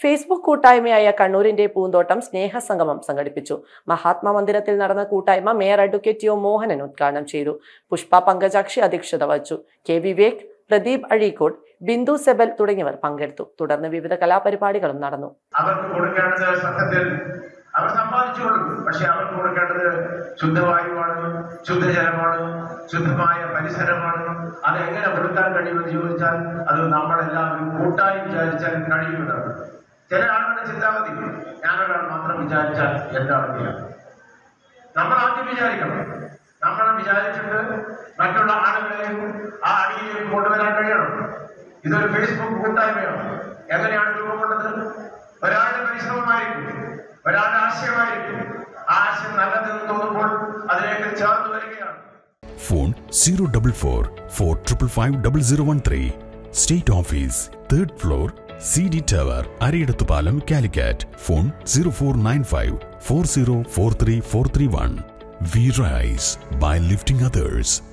Facebook കൂട്ടായ്മയായ കണ്ണൂരിന്റെ പൂന്തോട്ടം സ്നേഹസംഗമം സംഘടിപ്പിച്ചു മഹാത്മാ മന്ദിരത്തിൽ നടന്ന കൂട്ടായ്മ മേയർ അഡ്വക്കേറ്റ് യു മോഹനൻ ഉദ്ഘാടനം ചെയ്തു പുഷ്പ പങ്കജാക്ഷി അധ്യക്ഷത വഹിച്ചു കെ വിവേക് പ്രദീപ് അഴീക്കോട് ബിന്ദു സെബൽ തുടങ്ങിയവർ പങ്കെടുത്തു തുടർന്ന് വിവിധ കലാപരിപാടികളും നടന്നു അവർക്ക് കൊടുക്കേണ്ടത് സത്യത്തിൽ അവർ സമ്പാദിച്ചോളും പക്ഷെ അവർക്ക് കൊടുക്കേണ്ടത് ശുദ്ധവായുവാണ് ശുദ്ധജലമാണ് ശുദ്ധമായ പരിസരമാണ് അത് എങ്ങനെ കൊടുക്കാൻ കഴിയുമെന്ന് ചോദിച്ചാൽ അത് നമ്മളെല്ലാവരും കൂട്ടായി വിചാരിച്ചാൽ കഴിയുന്നതാണ് ചില ആളുകളുടെ ചിന്താഗതി ഞാനൊരാൾ മാത്രം വിചാരിച്ചാൽ എന്താണ് ചെയ്യാം നമ്മൾ ആദ്യം വിചാരിക്കണം നമ്മൾ വിചാരിച്ചിട്ട് മറ്റുള്ള ആളുകളെയും ആ അടിയിലേക്ക് കൊണ്ടുവരാൻ കഴിയണം ഇതൊരു ഫേസ്ബുക്ക് കൂട്ടായ്മയാണ് എങ്ങനെയാണ് രൂപം കൊണ്ടത് ഒരാളുടെ പരിശ്രമമായിരിക്കും ഒരാളുടെ ആശയമായിരിക്കും ആ ആശയം നല്ലതെന്ന് തോന്നുമ്പോൾ അതിലേക്ക് ചേർന്ന് വരികയാണ് phone zero double four four triple five double zero one three state office third floor C D tower Arayidathupalam Calicut phone zero four nine five four zero four three four three one V rise by lifting others